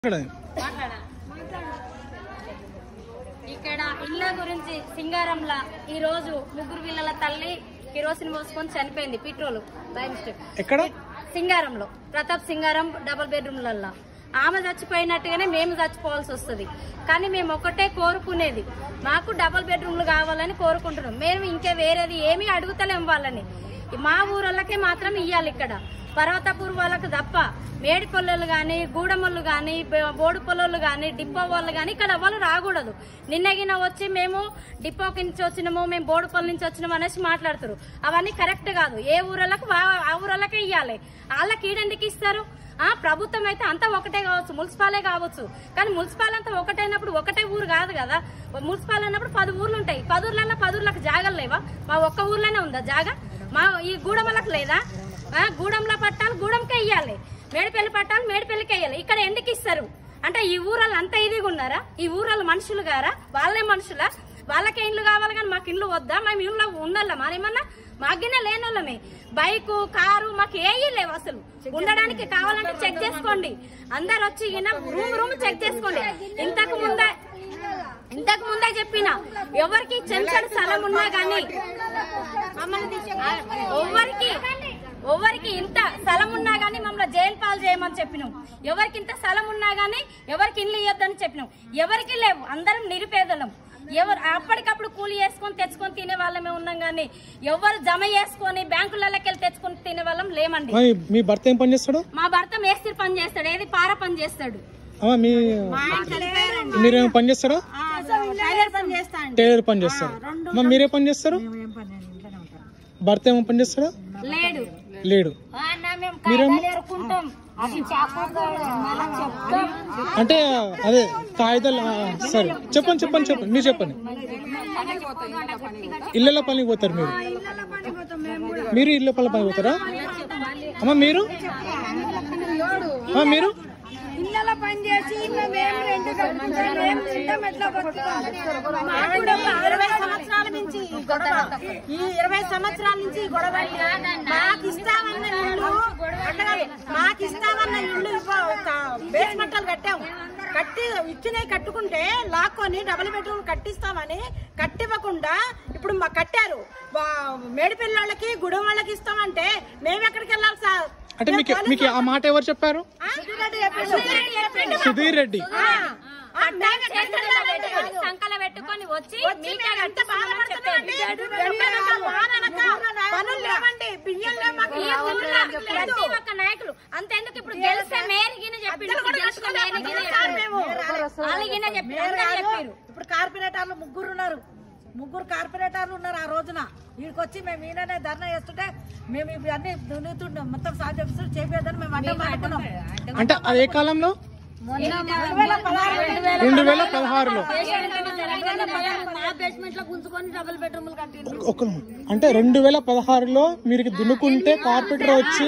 ఇక్కడ ఇక్కడ ఇళ్ళ గురించి సింగారంలా ఈ రోజు ముగ్గురు పిల్లల తల్లి కిరోసిన్ పోసుకొని చనిపోయింది పెట్రోల్ బై మిస్టేక్ ఎక్కడ సింగారంలో ప్రతాప్ సింగారం డబుల్ బెడ్రూమ్లల్లో ఆమె చచ్చిపోయినట్టుగానే మేము చచ్చిపోవాల్సి వస్తుంది కానీ మేము ఒకటే కోరుకునేది మాకు డబుల్ బెడ్రూమ్లు కావాలని కోరుకుంటున్నాం మేము ఇంకా వేరేది ఏమీ అడుగుతలేం వాళ్ళని మా ఊరోళ్ళకే మాత్రం ఇయ్యాలి ఇక్కడ పర్వతపూర్ వాళ్ళకి తప్ప మేడి పొల్లలు కానీ గూడమొళ్ళు కానీ బోడు పొల్లలు కానీ డిపో వాళ్ళు కానీ ఇక్కడ వాళ్ళు రాకూడదు నిన్నగిన వచ్చి మేము డిపోకి నుంచి వచ్చినాము మేము బోడుపల్లి నుంచి వచ్చినాము అనేసి మాట్లాడుతారు అవన్నీ కరెక్ట్ కాదు ఏ ఊరలకు ఆ ఊరలకే ఇవ్వాలి వాళ్ళకి ఈడెందుకు ఇస్తారు ఆ ప్రభుత్వం అయితే అంతా ఒకటే కావచ్చు మున్సిపాలే కావచ్చు కానీ మున్సిపాల్ అంతా ఒకటైనప్పుడు ఒకటే ఊరు కాదు కదా మున్సిపాల్ అన్నప్పుడు పది ఊర్లు ఉంటాయి పది ఊర్లలో పది ఊర్లకు జాగలు లేవా మా ఒక్క ఊర్లోనే ఉందా జాగా మా ఈ గూడెంలకు లేదా ఆ, గూడెంలో పట్టాలు గూడెంకే ఇయ్యాలి మేడిపల్లి పట్టాలు మేడిపల్లికే ఇయ్యాలి ఇక్కడ ఎందుకు ఇస్తారు అంటే ఈ ఊరాలు అంత ఇదిగా ఉన్నారా ఈ ఊరాలు మనుషులు గారా వాళ్ళే మనుషులా వాళ్ళకే ఇండ్లు కావాలి కానీ మాకు ఇండ్లు వద్దా మేము ఇంట్లో ఉండాలా మానేమన్నా మాగిన లేనోళ్ళమే బైక్ కారు మాకు ఏవి లేవు అసలు ఉండడానికి కావాలంటే చెక్ చేసుకోండి అందరు వచ్చి ఈయన రూమ్ రూమ్ చెక్ చేసుకోండి ఇంతకు ముందే ఇంతకు ముందే చెప్పిన ఎవరికి చెంచడు స్థలం ఉన్నా గానీ ఎవరికి ఎవరికి ఇంత స్థలం ఉన్నా గానీ మమ్మల్ని జైలు పాలు చేయమని చెప్పినాం ఎవరికి ఇంత స్థలం ఉన్నా గానీ ఎవరికి ఇల్లు ఇవ్వద్దని చెప్పినాం ఎవరికి లేవు అందరం నిరుపేదలం ఎవరు అప్పటికప్పుడు కూలి చేసుకొని తెచ్చుకొని తినే వాళ్ళమే ఉన్నాం గానీ ఎవరు జమ చేసుకొని బ్యాంకులకి వెళ్ళి తెచ్చుకొని తినే వాళ్ళం లేమండి మరి మీ భర్త ఏం పని చేస్తాడు మా భర్త మేస్త్రి పని చేస్తాడు ఏది పార పని చేస్తాడు అమ్మా మీ మీరేం పని చేస్తారా టైలర్ పని చేస్తా అండి టైలర్ పని చేస్తారు అమ్మా మీరే పని చేస్తారు ఏం పని అండి ఇంట్లోనే ఉంటాను భర్త ఏమో పని చేస్తాడా లేడు లేడు ఆ, అన్న, మేము కాయలు ఎరుకుంటాం అది చెప్పకూడదు. మనం చెప్తాం అంటే అదే కాగితాలు ఆ, సరే చెప్పండి చెప్పండి చెప్పండి మీరు చెప్పండి ఇళ్ళ పనికి పోతారు మీరు మీరు ఇళ్ళ పని పని పోతారా అమ్మా మీరు అమ్మా మీరు ఇళ్ళలో పని చేసి మేము రెండు కట్టుకుంటాం మేము తింటాం ఎట్లా బతుకుతాం మాకు కూడా ఒక ఇరవై సంవత్సరాల నుంచి ఈ గొడవ ఈ ఇరవై సంవత్సరాల నుంచి ఈ గొడవ మాకు ఇస్తామన్న ఇల్లు అంటే మాకు ఇస్తామన్న ఇల్లు బేస్మెంటలు కట్టాము కట్టి ఇచ్చినవి కట్టుకుంటే లాక్కొని డబుల్ బెడ్రూమ్ కట్టిస్తామని కట్టివ్వకుండా ఇప్పుడు మా కట్టారు వా- మేడిపిల్ల వాళ్ళకి గుడి వాళ్ళకి ఇస్తామంటే మేము ఎక్కడికి వెళ్ళాలి సార్ అంటే మీకు మీకు ఆ మాట ఎవరు చెప్పారు సుధీర్ రెడ్డి ఆ, మేమే చేతుల్లో పెట్టుకొని, సంకలో పెట్టుకొని వచ్చి మీకే ఎంత బాధపడుతున్నామండి? ఎండనక, వాననక, పనులు లేవండి, బియ్యం లేవు మాకు. ఈ ఊర్లో ప్రతి ఒక్క నాయకులు అంతెందుకు ఇప్పుడు గెలిస్తే మేరిగిన చెప్పిండు అద్దెలు కూడా గెలిచిన కట్టుకోలేకపోతున్నాం మేరిగిన సార్ మేము. అలాగిన చెప్పి మేము అందరూ రాదు. చెప్పారు ఇప్పుడు కార్పొరేటర్లు ముగ్గురు ఉన్నారు ముగ్గురు కార్పొరేటర్లు ఉన్నారు ఆ రోజున వీడికొచ్చి మేము ఈయననే ధర్నా చేస్తుంటే మేము ఇవి అన్ని దున్నుతుంటాం మొత్తం సాధ్యం చేపేదని మేము అడ్డం పట్టుకున్నాం అంటే అది ఏ కాలంలో రెండు వేల పదహారులో ఒక అంటే రెండు వేల పదహారులో మీరు ఇది దున్నుకుంటే కార్పొరేటర్ వచ్చి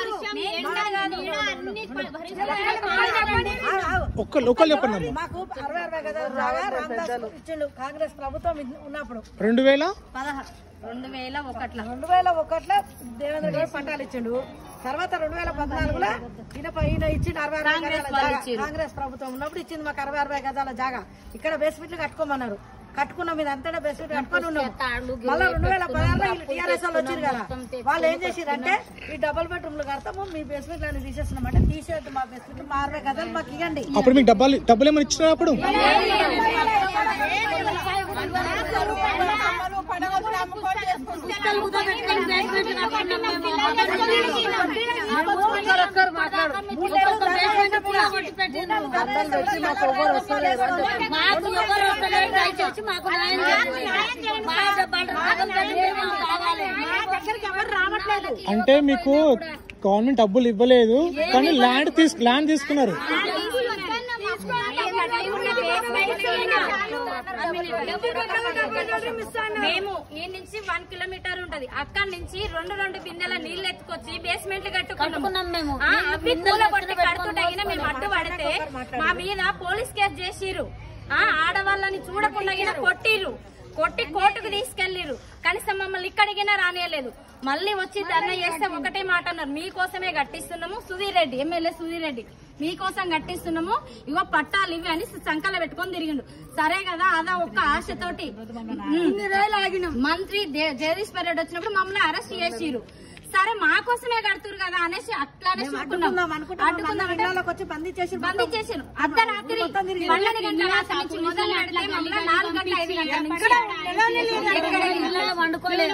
ఒక్కళ్ళు ఒక్కళ్ళు చెప్పండి అమ్మా మాకు అరవై అరవై గదాల జాగా రామదాస్ ఇచ్చిండు కాంగ్రెస్ ప్రభుత్వం ఉన్నప్పుడు రెండు వేల పదహారు రెండు వేల ఒకట్ల రెండు వేల ఒకటిలో దేవేంద్ర గారు పట్టాలు ఇచ్చిండు తర్వాత రెండు వేల పద్నాలుగులో ఈయన ప- ఈయన ఇచ్చిండు అరవై అరవై గజాల జాగా. కాంగ్రెస్ ప్రభుత్వం ఉన్నప్పుడు ఇచ్చింది మాకు అరవై అరవై గజాల జాగా ఇక్కడ బేస్మెంట్లు కట్టుకోమన్నారు కట్టుకున్నాం మీద అంతా బేస్మెంట్ కట్టుకొని ఉన్నాం మళ్ళీ రెండు వేల పదహారులో వీళ్ళు టీఆర్ఎస్ వాళ్ళు వచ్చింది కదా వాళ్ళు ఏం చేసిరంటే ఈ డబుల్ బెడ్రూమ్లు కడతాము మీ బేస్మెంట్లు అని తీసేస్తున్నాం అంటే తీసేట్టు మా బేస్మెంట్ మా అరవై గజాలు మాకు ఇవ్వండి అప్పుడు మీకు డబ్బాలు డబ్బులు ఏమైనా ఇచ్చినారా అప్పుడు మాకు ఎవరు వస్తలేరు దయచేసి మాకు న్యాయం చేయండి. మా డబ్బులు కావాలి దగ్గరికి ఎవరు రావట్లేదు అంటే మీకు గవర్నమెంట్ డబ్బులు ఇవ్వలేదు కానీ ల్యాండ్ తీసు ల్యాండ్ తీసుకున్నారు మేము ఈ నుంచి వన్ కిలోమీటర్ ఉంటది అక్కడ నుంచి రెండు రెండు బిందెల నీళ్లు ఎత్తుకొచ్చి బేస్మెంట్ కట్టుకున్నాం మేము అవి పూల కొట్టి కడుతుంటే అయినా మేము అడ్డు పడితే మా మీద పోలీస్ కేసు చేసిర్రు ఆ ఆడవాళ్ళని చూడకుండా గిన కొట్టిర్రు కొట్టి కోర్టుకు తీసుకెళ్లిరు కనీసం మమ్మల్ని ఇక్కడికైనా రానియలేదు మళ్ళీ వచ్చి ధర్నా చేస్తే ఒకటే మాట అన్నారు మీకోసమే కట్టిస్తున్నాము సుధీర్ రెడ్డి ఎమ్మెల్యే సుధీర్ రెడ్డి మీకోసం కట్టిస్తున్నాము ఇగో పట్టాలు ఇవి అని సంకల పెట్టుకొని తిరిగిండు సరే కదా అదా ఒక్క ఆశతోటి మంత్రి దే- జగదీశ్వర్ రెడ్డి వచ్చినప్పుడు మమ్మల్ని అరెస్ట్ చేసిరు సరే మా కోసమే కడుతురు కదా అనేసి అట్లానే చూసుకున్నాం అడ్డుకుందాం అంటే ఇళ్ళలోకి వచ్చి బందీ చేసి బందీ చేసారు అర్ధరాత్రి పన్నెండు గంటల రాత్రి నుంచి మొదలు పెడితే మమ్మల్ని నాలుగు గంటల ఐదు గంటల నుంచి ఎక్కడ ఇళ్ళలో వండుకోలేదు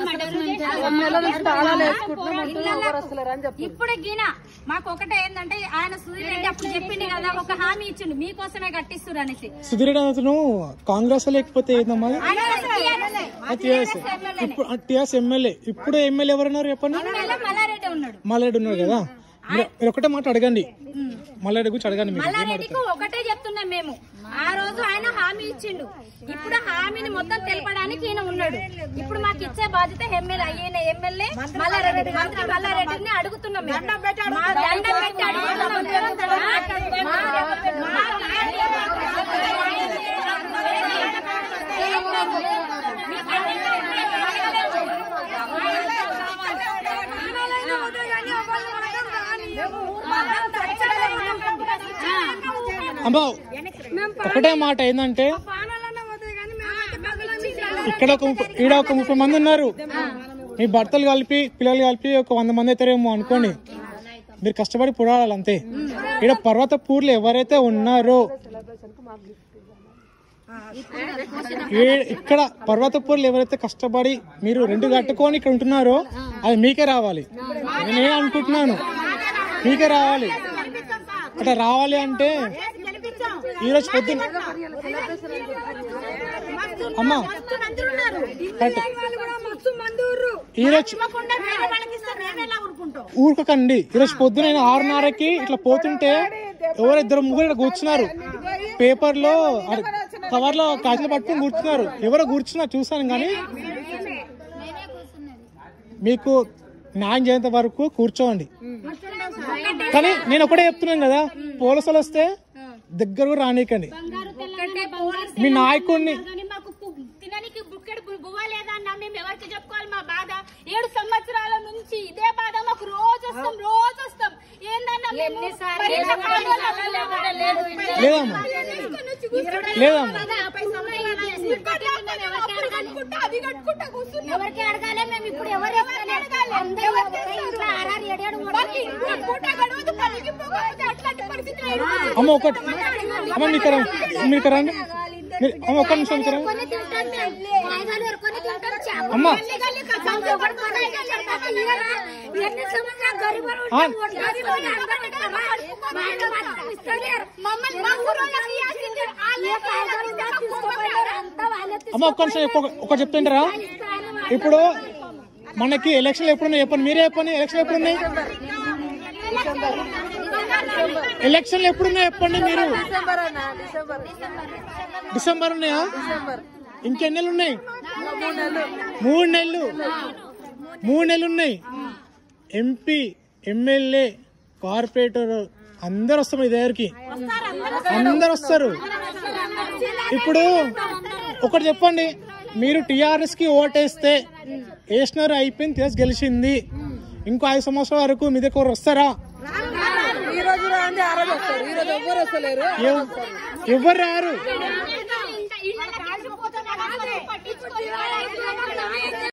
ఇళ్ళలో ఇప్పుడు గీన మాకు ఒకటే ఏంటంటే ఆయన సుధీర్ రెడ్డి అప్పుడు చెప్పింది కదా ఒక హామీ ఇచ్చిండు మీకోసమే కట్టిస్తురు అనేసి సుధీర్ అతను కాంగ్రెస్ లేకపోతే ఏందమ్మా అది? ఆయన TRS ఆ టీఆర్ఎస్ ఇప్పుడు టీఆర్ఎస్ ఎమ్మెల్యే ఇప్పుడు ఎమ్మెల్యే ఎవరున్నారు చెప్పండి ఎమ్మెల్యే మల్లారెడ్డి ఉన్నాడు మల్లారెడ్డి ఉన్నారు కదా మీరు- మీరు ఒకటే మాట అడగండి మల్లారెడ్డి గురించి అడగండి మీరు మల్లారెడ్డికి ఒకటే చెప్తున్నాం మేము ఆ రోజు ఆయన హామీ ఇచ్చిండు ఇప్పుడు హామీని మొత్తం తెలపడానికి ఈయన ఉన్నాడు ఇప్పుడు మాకు ఇచ్చే బాధ్యత ఎమ్మెల్యే ఈయన ఎమ్మెల్యే మల్లారెడ్డి మంత్రి మల్లారెడ్డిని అడుగుతున్నాం మేము. మా దండం పెట్టి అడుగుతున్నాం మా- అమ్మా ఒకటే మాట ఏంటంటే ఇక్కడ ఒక ముప్పై ఈడ ఒక ముప్పై మంది ఉన్నారు మీ భర్తలు కలిపి పిల్లలు కలిపి ఒక వంద మంది అవుతారేమో అనుకోండి మీరు కష్టపడి పురాడాలి అంతే ఇక్కడ పర్వత పూర్లు ఎవరైతే ఉన్నారో ఈ- ఇక్కడ పర్వత పూర్లు ఎవరైతే కష్టపడి మీరు రెండు కట్టుకొని ఇక్కడ ఉంటున్నారో అది మీకే రావాలి నేనే అనుకుంటున్నాను మీకే రావాలి అట్లా రావాలి అంటే ఈరోజు పొద్దున్న అమ్మా కరెక్ట్. ఈరోజు ఊరుకోకండి ఈరోజు పొద్దున నేను ఆరున్నరకి ఇట్లా పోతుంటే ఎవరో ఇద్దరు ముగ్గురు ఇక్కడ కూర్చున్నారు పేపర్ లో కవర్ లో కాజులు పట్టుకొని కూర్చున్నారు ఎవరో కూర్చున్నారు చూసాను కానీ మీకు న్యాయం చేసేంత వరకు కూర్చోండి కానీ నేను ఒకటే చెప్తున్నాను కదా పోలీసులు వస్తే దగ్గర కూడా రానీకండి మీ నాయకుడిని కానీ మాకు పు- తినడానికి బుక్కెడు గు- గువ్వ లేదన్నా మేము ఎవరికి చెప్పుకోవాలి మా బాధ ఏడు సంవత్సరాల నుంచి ఇదే బాధ మాకు రోజు వస్తాం రోజు వస్తాం ఏందన్నా మేము పరీక్ష కావాలన్నా లేదమ్మా లేదమ్మా అప్పుడు కట్టుకుంటా, అది కట్టుకుంటా కూర్చున్నాం. ఎవరికి అడగాలి మేము ఇప్పుడు ఎవరు అందరూ ఒకే ఇంట్లో ఆరారు ఏడేడు మూడు మాకు ఇంట్లో పూట గడవదు, పనికి పోకపోతే అట్లాంటి పరిస్థితులు ఎదుర్కొంటున్నాం. అమ్మ ఒకటి అమ్మ మీరు ఇక్కడ మీరు ఇక్కడ రండి మీరు అమ్మ ఒక్క నిమిషం ఇక్కడ రండి. అమ్మ ఆ, మమ్మల్ని మా ఊరోళ్ళకి ఇయ్యాల్సింది వాళ్ళే అమ్మ ఒక్క నిమిషం ఒక్క- ఒకటి చెప్తుంటారా ఇప్పుడు మనకి ఎలక్షన్లు ఎప్పుడున్నాయి చెప్పండి మీరే చెప్పండి ఎలక్షన్ ఎప్పుడున్నాయి ఎలక్షన్లు ఎప్పుడున్నాయి చెప్పండి మీరు డిసెంబర్ ఉన్నాయా ఇంకెన్ని నెలలు ఉన్నాయి మూడు నెలలు మూడు నెలలు ఉన్నాయి ఎంపీ ఎమ్మెల్యే కార్పొరేటర్ అందరు వస్తారు మీ దగ్గరికి అందరు వస్తారు ఇప్పుడు ఒకటి చెప్పండి మీరు టిఆర్ఎస్ కి ఓటేస్తే వేసినారు అయిపోయింది టీఆర్ఎస్ గెలిచింది ఇంకో ఐదు సంవత్సరాల వరకు మీ దగ్గర ఎవరు వస్తారా ఈ రోజు రాండి ఆ రోజు వస్తారు ఈ రోజు ఎవ్వరు వస్తలేరు ఎవ్- ఎవరు రారు ఇళ్ళ కాల్చిపోతున్నా కానీ పట్టించుకోలేదు.